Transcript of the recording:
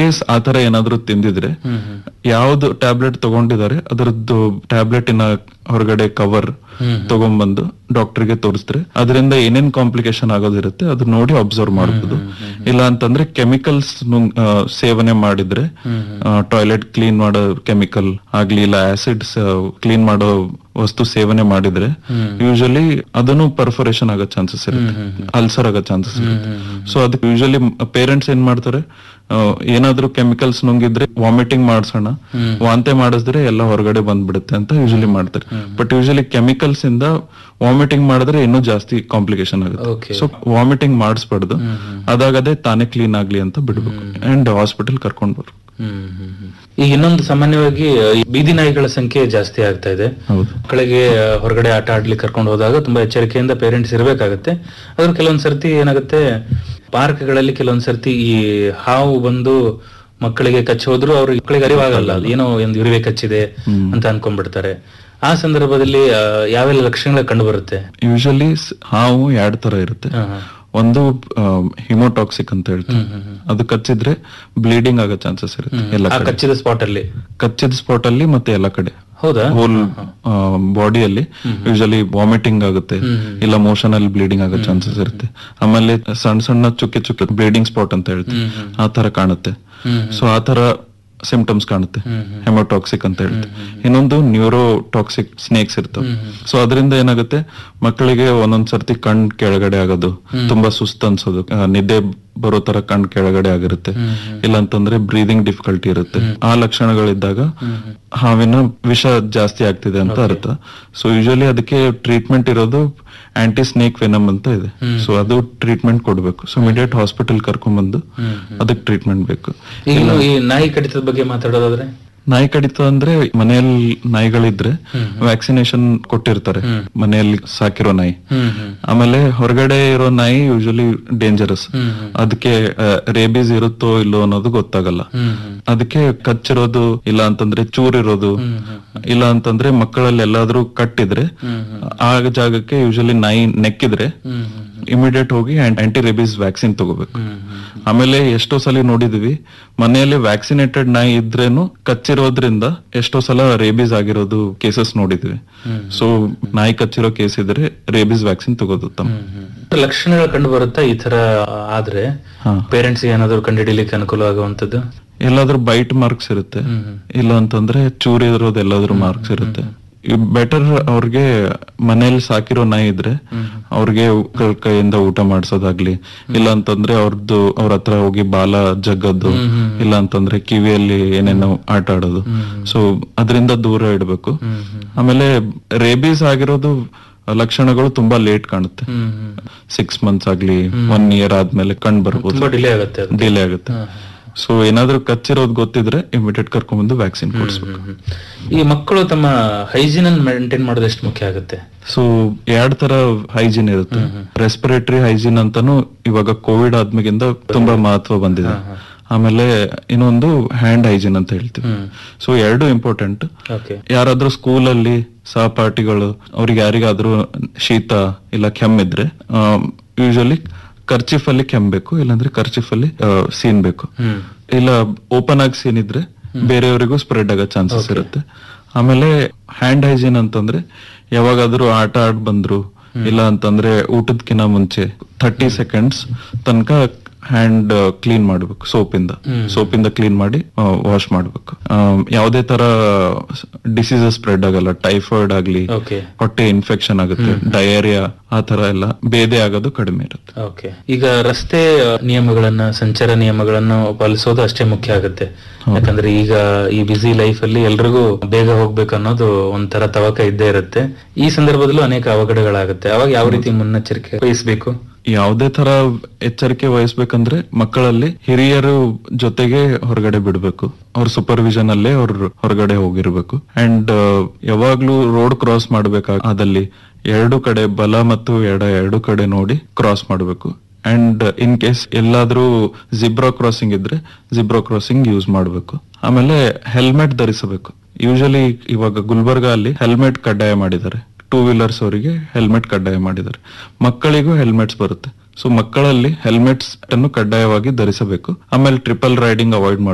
Case ಆತರ ಏನಾದ್ರೂ ತಿಂದಿದ್ರೆ ಯಾವ್ದು ಟ್ಯಾಬ್ಲೆಟ್ ತಗೊಂಡಿದ್ದಾರೆ ಅದರದ್ದು ಟ್ಯಾಬ್ಲೆಟಿನ ಹೊರಗಡೆ ಕವರ್ ತಗೊಂಡ್ಬಂದು ಡಾಕ್ಟರ್ಗೆ ತೋರಿಸಿದ್ರೆ ಅದರಿಂದ ಏನೇನ್ ಕಾಂಪ್ಲಿಕೇಶನ್ ಆಗೋದಿರುತ್ತೆ ಅದು ನೋಡಿ ಅಬ್ಸರ್ವ್ ಮಾಡಬಹುದು ಇಲ್ಲ ಅಂತಂದ್ರೆ ಕೆಮಿಕಲ್ಸ್ ಸೇವನೆ ಮಾಡಿದ್ರೆ ಟಾಯ್ಲೆಟ್ ಕ್ಲೀನ್ ಮಾಡೋ ಕೆಮಿಕಲ್ ಆಗ್ಲಿ ಇಲ್ಲ ಆಸಿಡ್ಸ್ ಕ್ಲೀನ್ ಮಾಡೋ ವಸ್ತು ಸೇವನೆ ಮಾಡಿದ್ರೆ ಯೂಶಲಿ ಅದನ್ನು ಪರ್ಫರೇಷನ್ ಆಗೋ ಚಾನ್ಸಸ್ ಇರುತ್ತೆ ಅಲ್ಸರ್ ಆಗೋ ಚಾನ್ಸಸ್ ಇರುತ್ತೆ ಸೊ ಅದಕ್ಕೆ ಯೂಶಲಿ ಪೇರೆಂಟ್ಸ್ ಏನ್ ಮಾಡ್ತಾರೆ ಆ, ಏನಾದ್ರೂ ಕೆಮಿಕಲ್ಸ್ ನುಂಗಿದ್ರೆ ವಾಮಿಟಿಂಗ್ ಮಾಡ್ಸೋಣ ವಾಂತಿ ಮಾಡಿಸಿದ್ರೆ ಎಲ್ಲ ಹೊರಗಡೆ ಬಂದ್ಬಿಡುತ್ತೆ ಅಂತ ಯೂಶಲಿ ಮಾಡ್ತಾರೆ ಬಟ್ ಯೂಶಲಿ ಕೆಮಿಕಲ್ಸ್ ಇಂದ ವಾಮಿಟಿಂಗ್ ಮಾಡಿದ್ರೆ ಇನ್ನೂ ಜಾಸ್ತಿ ಕಾಂಪ್ಲಿಕೇಶನ್ ಆಗುತ್ತೆ Okay. ಸೊ ವಾಮಿಟಿಂಗ್ ಮಾಡಿಸ್ಬಾರ್ದು ಅದಾಗದೇ ತಾನೇ ಕ್ಲೀನ್ ಆಗ್ಲಿ ಅಂತ ಬಿಡ್ಬೇಕು ಅಂಡ್ ಹಾಸ್ಪಿಟಲ್ ಕರ್ಕೊಂಡ್ ಬರ್ಬೇಕು ಹ್ಮ್ ಹ್ಮ್ ಹ್ಮ್. ಈಗ ಇನ್ನೊಂದು ಸಾಮಾನ್ಯವಾಗಿ ಆ, ಈ ಬೀದಿ ನಾಯಿಗಳ ಸಂಖ್ಯೆ ಜಾಸ್ತಿ ಆಗ್ತಾ ಇದೆ ಹೌದು ಮಕ್ಕಳಿಗೆ ಆ, ಹೊರಗಡೆ ಆಟ ಆಡ್ಲಿಕ್ಕೆ ಕರ್ಕೊಂಡು ಹೋದಾಗ ತುಂಬಾ ಎಚ್ಚರಿಕೆಯಿಂದ ಪೇರೆಂಟ್ಸ್ ಇರಬೇಕಾಗತ್ತೆ ಅದ್ರ ಕೆಲವೊಂದ್ ಸರ್ತಿ ಏನಾಗುತ್ತೆ ಪಾರ್ಕ್ಗಳಲ್ಲಿ ಕೆಲವೊಂದ್ ಸರ್ತಿ ಈ ಹಾವು ಬಂದು ಮಕ್ಕಳಿಗೆ ಕಚ್ಚಿ ಹೋದ್ರು ಅವ್ರಿಗೆ ಮಕ್ಕಳಿಗೆ ಅರಿವಾಗಲ್ಲ ಅದು ಏನೋ ಒಂದು ಇರುವೆ ಕಚ್ಚಿದೆ ಅಂತ ಅನ್ಕೊಂಡ್ಬಿಡ್ತಾರೆ ಆ ಸಂದರ್ಭದಲ್ಲಿ ಆ, ಯಾವೆಲ್ಲ ಲಕ್ಷಣಗಳು ಕಂಡು ಬರುತ್ತೆ ಯೂಶಲಿ ಹಾವು ಎರಡ್ ತರ ಇರುತ್ತೆ ಒಂದು ಹಿಮೋಟಾಕ್ಸಿಕ್ ಅಂತ ಹೇಳ್ತೀವಿ ಅದು ಕಚ್ಚಿದ್ರೆ ಬ್ಲೀಡಿಂಗ್ ಆಗೋ ಚಾನ್ಸಸ್ ಇರುತ್ತೆ ಎಲ್ಲ ಆ ಕಡೆ ಕಚ್ಚಿದ ಸ್ಪಾಟ್ ಅಲ್ಲಿ ಕಚ್ಚಿದ ಸ್ಪಾಟ್ ಅಲ್ಲಿ ಮತ್ತೆ ಎಲ್ಲ ಕಡೆ ಹೌದಾ ಹೋಲ್ ಬಾಡಿಯಲ್ಲಿ ಯೂಶಲಿ ವಾಮಿಟಿಂಗ್ ಆಗುತ್ತೆ ಇಲ್ಲ ಮೋಷನ್ ಅಲ್ಲಿ ಬ್ಲೀಡಿಂಗ್ ಆಗೋ ಚಾನ್ಸಸ್ ಇರುತ್ತೆ ಆಮೇಲೆ ಸಣ್ಣ ಸಣ್ಣ ಚುಕ್ಕೆ ಚುಕ್ಕೆ ಬ್ಲೀಡಿಂಗ್ ಸ್ಪಾಟ್ ಅಂತ ಹೇಳ್ತೀವಿ ಆ ತರ ಕಾಣುತ್ತೆ ಸೊ ಆ ತರ ಸಿಂಪ್ಟಮ್ಸ್ ಕಾಣುತ್ತೆ ಹೆಮೋಟಾಕ್ಸಿಕ್ ಅಂತ ಹೇಳ್ತೀವಿ ಇನ್ನೊಂದು ನ್ಯೂರೋಟಾಕ್ಸಿಕ್ ಸ್ನೇಕ್ಸ್ ಇರ್ತವೆ ಸೊ ಅದರಿಂದ ಏನಾಗುತ್ತೆ ಮಕ್ಕಳಿಗೆ ಒಂದೊಂದ್ ಸರ್ತಿ ಕಣ್ ಕೆಳಗಡೆ ಆಗೋದು ತುಂಬಾ ಸುಸ್ತು ಅನ್ಸೋದು ಆ, ನಿದ್ದೆ ಬರೋ ತರ ಕಣ್ ಕೆಳಗಡೆ ಆಗಿರುತ್ತೆ ಇಲ್ಲ ಅಂತಂದ್ರೆ ಬ್ರೀದಿಂಗ್ ಡಿಫಿಕಲ್ಟಿ ಇರುತ್ತೆ ಆ ಲಕ್ಷಣಗಳಿದ್ದಾಗ ಹಾವಿನ ವಿಷ ಜಾಸ್ತಿ ಆಗ್ತಿದೆ ಅಂತ ಅರ್ಥ ಸೊ ಯೂಶಲಿ ಅದಕ್ಕೆ ಟ್ರೀಟ್ಮೆಂಟ್ ಇರೋದು ಆಂಟಿ ಸ್ನೇಕ್ ವೆನಮ್ ಅಂತ ಇದೆ ಸೊ ಅದು ಟ್ರೀಟ್ಮೆಂಟ್ ಕೊಡ್ಬೇಕು ಸೊ ಇಮಿಡಿಯೇಟ್ ಹಾಸ್ಪಿಟಲ್ ಕರ್ಕೊಂಡ್ ಬಂದು ಅದಕ್ಕೆ ಟ್ರೀಟ್ಮೆಂಟ್ ಬೇಕು ಈಗ ಇನ್ನು ಈ ನಾಯಿ ಕಡಿತದ ಬಗ್ಗೆ ಮಾತಾಡೋದಾದ್ರೆ ನಾಯಿ ಕಡಿತ ಅಂದ್ರೆ ಮನೆಯಲ್ಲಿ ನಾಯಿಗಳಿದ್ರೆ ವ್ಯಾಕ್ಸಿನೇಷನ್ ಕೊಟ್ಟಿರ್ತಾರೆ ಮನೆಯಲ್ಲಿ ಸಾಕಿರೋ ನಾಯಿ ಆಮೇಲೆ ಹೊರಗಡೆ ಇರೋ ನಾಯಿ ಯೂಶಲಿ ಡೇಂಜರಸ್ ಅದಕ್ಕೆ ರೇಬೀಸ್ ಇರುತ್ತೋ ಇಲ್ಲೋ ಅನ್ನೋದು ಗೊತ್ತಾಗಲ್ಲ ಅದಕ್ಕೆ ಕಚ್ಚಿರೋದು ಇಲ್ಲ ಅಂತಂದ್ರೆ ಚೂರಿರೋದು ಇಲ್ಲ ಅಂತಂದ್ರೆ ಮಕ್ಕಳಲ್ಲಿ ಎಲ್ಲಾದ್ರೂ ಕಟ್ಟಿದ್ರೆ ಆ ಜಾಗಕ್ಕೆ ಯೂಶಲಿ ನಾಯಿ ನೆಕ್ಕಿದ್ರೆ ಇಮಿಡಿಯೇಟ್ ಹೋಗಿ ಆಂಟಿ ರೇಬೀಸ್ ವ್ಯಾಕ್ಸಿನ್ ತಗೋಬೇಕು ಆಮೇಲೆ ಎಷ್ಟೋ ಸಲ ನೋಡಿದ್ವಿ ಮನೆಯಲ್ಲಿ ವ್ಯಾಕ್ಸಿನೇಟೆಡ್ ನಾಯಿ ಇದ್ರೇನು ಕಚ್ಚಿರೋದ್ರಿಂದ ಎಷ್ಟೋ ಸಲ ರೇಬೀಸ್ ಆಗಿರೋದು ಕೇಸಸ್ ನೋಡಿದ್ವಿ ಸೊ ನಾಯಿ ಕಚ್ಚಿರೋ ಕೇಸ್ ಇದ್ರೆ ರೇಬೀಸ್ ವ್ಯಾಕ್ಸಿನ್ ತಗೋದು ಉತ್ತಮ ಲಕ್ಷಣಗಳು ಕಂಡು ಬರುತ್ತಾ ಈ ತರ ಆದ್ರೆ ಹಾ. ಪೇರೆಂಟ್ಸ್ ಏನಾದ್ರು ಕಂಡುಹಿಡಿಲಿಕ್ಕೆ ಅನುಕೂಲ ಆಗುವಂತದ್ದು ಎಲ್ಲಾದ್ರೂ ಬೈಟ್ ಮಾರ್ಕ್ಸ್ ಇರುತ್ತೆ ಇಲ್ಲ ಅಂತಂದ್ರೆ ಚೂರಿ ಇರೋದು ಎಲ್ಲಾದ್ರೂ ಮಾರ್ಕ್ಸ್ ಇರುತ್ತೆ ಬೆಟರ್ ಅವ್ರಿಗೆ ಮನೇಲಿ ಸಾಕಿರೋ ನಾಯಿ ಇದ್ರೆ ಅವ್ರಿಗೆ ಅವ್ಗಳ ಕೈಯಿಂದ ಊಟ ಮಾಡ್ಸೋದಾಗ್ಲಿ ಇಲ್ಲ ಅಂತಂದ್ರೆ ಅವ್ರದ್ದು ಅವ್ರ ಹತ್ರ ಹೋಗಿ ಬಾಲ ಜಗ್ಗದ್ದು ಇಲ್ಲ ಅಂತಂದ್ರೆ ಕಿವಿಯಲ್ಲಿ ಏನೇನೋ ಆಟ ಆಡೋದು ಸೊ ಅದರಿಂದ ದೂರ ಇಡ್ಬೇಕು ಆಮೇಲೆ ರೇಬೀಸ್ ಆಗಿರೋದು ಲಕ್ಷಣಗಳು ತುಂಬಾ ಲೇಟ್ ಕಾಣುತ್ತೆ ಸಿಕ್ಸ್ ಮಂತ್ಸ್ ಆಗ್ಲಿ ಒನ್ ಇಯರ್ ಆದ್ಮೇಲೆ ಕಂಡು ಬರ್ಬೋದು ತುಂಬಾ ಡಿಲೇ ಆಗುತ್ತೆ ಅದು ಡಿಲೇ ಆಗುತ್ತೆ ಸೊ ಏನಾದ್ರೂ ಕಚ್ಚಿರೋದು ಗೊತ್ತಿದ್ರೆ ಇಮಿಡಿಯೇಟ್ ಕರ್ಕೊಂಡ್ಬಂದು ವ್ಯಾಕ್ಸಿನ್ ಕೊಡಿಸ್ಬೇಕು ಈ ಮಕ್ಕಳು ತಮ್ಮ ಹೈಜೀನ್ ಅನ್ನು ಮೇಂಟೈನ್ ಮಾಡೋದು ಎಷ್ಟು ಮುಖ್ಯ ಆಗುತ್ತೆ ಸೊ ಎರಡ್ ತರ ಹೈಜೀನ್ ಇರುತ್ತೆ ರೆಸ್ಪಿರೇಟರಿ ಹೈಜೀನ್ ಅಂತಾನು ಇವಾಗ ಕೋವಿಡ್ ಆದ್ಮೇಗಿಂದ ತುಂಬಾ ಮಹತ್ವ ಬಂದಿದೆ ಆಮೇಲೆ ಇನ್ನೊಂದು ಹ್ಯಾಂಡ್ ಹೈಜೀನ್ ಅಂತ ಹೇಳ್ತೀವಿ ಸೊ ಎರಡು ಇಂಪಾರ್ಟೆಂಟ್ ಓಕೆ ಯಾರಾದ್ರೂ ಸ್ಕೂಲಲ್ಲಿ ಸಹಪಾಠಿಗಳು ಅವ್ರಿಗೆ ಯಾರಿಗಾದ್ರೂ ಶೀತ ಇಲ್ಲ ಕೆಮ್ಮಿದ್ರೆ ಯೂಶಲಿ ಕರ್ಚಿಫ್ ಅಲ್ಲಿ ಕೆಮ್ಮಬೇಕು ಇಲ್ಲಾಂದ್ರೆ ಕರ್ಚಿಫ್ ಅಲ್ಲಿ ಆ, ಸೀನ್ಬೇಕು ಇಲ್ಲ ಓಪನ್ ಆಗಿ ಸೀನಿದ್ರೆ ಬೇರೆಯವರಿಗೂ ಸ್ಪ್ರೆಡ್ ಆಗೋ ಚಾನ್ಸಸ್ ಇರುತ್ತೆ ಆಮೇಲೆ ಹ್ಯಾಂಡ್ ಹೈಜೀನ್ ಅಂತಂದ್ರೆ ಯಾವಾಗಾದ್ರೂ ಆಟ ಆಡ್ ಬಂದ್ರು ಇಲ್ಲ ಅಂತಂದ್ರೆ ಊಟದ್ಕಿಂತ ಮುಂಚೆ ಥರ್ಟಿ ಸೆಕೆಂಡ್ಸ್ ತನಕ ಹ್ಯಾಂಡ್ ಕ್ಲೀನ್ ಮಾಡ್ಬೇಕು ಸೋಪಿಂದ ಸೋಪಿಂದ ಕ್ಲೀನ್ ಮಾಡಿ ವಾಶ್ ಮಾಡ್ಬೇಕು ಆ, ಯಾವುದೇ ತರ ಡಿಸೀಸಸ್ ಸ್ಪ್ರೆಡ್ ಆಗಲ್ಲ ಟೈಫಾಯ್ಡ್ ಆಗ್ಲಿ ಓಕೆ ಹೊಟ್ಟೆ ಇನ್ಫೆಕ್ಷನ್ ಆಗುತ್ತೆ ಡಯೇರಿಯಾ ಆ ತರ ಎಲ್ಲ ಬೇದೆ ಆಗೋದು ಕಡಿಮೆ ಇರುತ್ತೆ ಓಕೆ ಈಗ ರಸ್ತೆ ಆ, ನಿಯಮಗಳನ್ನ ಸಂಚಾರ ನಿಯಮಗಳನ್ನು ಪಾಲಿಸೋದು ಅಷ್ಟೇ ಮುಖ್ಯ ಆಗುತ್ತೆ ಯಾಕಂದ್ರೆ ಈಗ ಈ ಬಿಸಿ ಲೈಫ್ ಅಲ್ಲಿ ಎಲ್ರಿಗೂ ಬೇಗ ಹೋಗ್ಬೇಕು ಅನ್ನೋದು ಒಂಥರ ತವಕ ಇದ್ದೇ ಇರುತ್ತೆ ಈ ಸಂದರ್ಭದಲ್ಲೂ ಅನೇಕ ಅವಘಡಗಳಾಗುತ್ತೆ ಅವಾಗ ಯಾವ ರೀತಿ ಮುನ್ನೆಚ್ಚರಿಕೆ ವಹಿಸಬೇಕು ಯಾವುದೇ ತರ ಎಚ್ಚರಿಕೆ ವಹಿಸ್ಬೇಕಂದ್ರೆ ಮಕ್ಕಳಲ್ಲಿ ಹಿರಿಯರು ಜೊತೆಗೆ ಹೊರಗಡೆ ಬಿಡ್ಬೇಕು ಅವ್ರ ಸೂಪರ್ವಿಷನ್ ಅಲ್ಲೇ ಅವ್ರ ಹೊರಗಡೆ ಹೋಗಿರ್ಬೇಕು ಅಂಡ್ ಯಾವಾಗ್ಲೂ ರೋಡ್ ಕ್ರಾಸ್ ಮಾಡ್ಬೇಕಾ ಅದಲ್ಲಿ ಎರಡು ಕಡೆ ಬಲ ಮತ್ತು ಎಡ ಎರಡು ಕಡೆ ನೋಡಿ ಕ್ರಾಸ್ ಮಾಡ್ಬೇಕು ಅಂಡ್ ಇನ್ ಕೇಸ್ ಎಲ್ಲಾದ್ರೂ ಜಿಬ್ರಾ ಕ್ರಾಸಿಂಗ್ ಇದ್ರೆ ಜಿಬ್ರಾ ಕ್ರಾಸಿಂಗ್ ಯೂಸ್ ಮಾಡ್ಬೇಕು ಆಮೇಲೆ ಹೆಲ್ಮೆಟ್ ಧರಿಸಬೇಕು ಯೂಶಲಿ ಇವಾಗ ಗುಲ್ಬರ್ಗ ಅಲ್ಲಿ ಹೆಲ್ಮೆಟ್ ಕಡ್ಡಾಯ ಮಾಡಿದ್ದಾರೆ ಟೂ ವೀಲರ್ಸ್ ಅವರಿಗೆ ಹೆಲ್ಮೆಟ್ ಕಡ್ಡಾಯ ಮಾಡಿದ್ದಾರೆ ಮಕ್ಕಳಿಗೂ ಹೆಲ್ಮೆಟ್ಸ್ ಬರುತ್ತೆ ಸೊ ಮಕ್ಕಳಲ್ಲಿ ಹೆಲ್ಮೆಟ್ಸ್ ಅನ್ನು ಕಡ್ಡಾಯವಾಗಿ ಧರಿಸಬೇಕು ಆಮೇಲೆ ಟ್ರಿಪಲ್ ರೈಡಿಂಗ್ ಅವಾಯ್ಡ್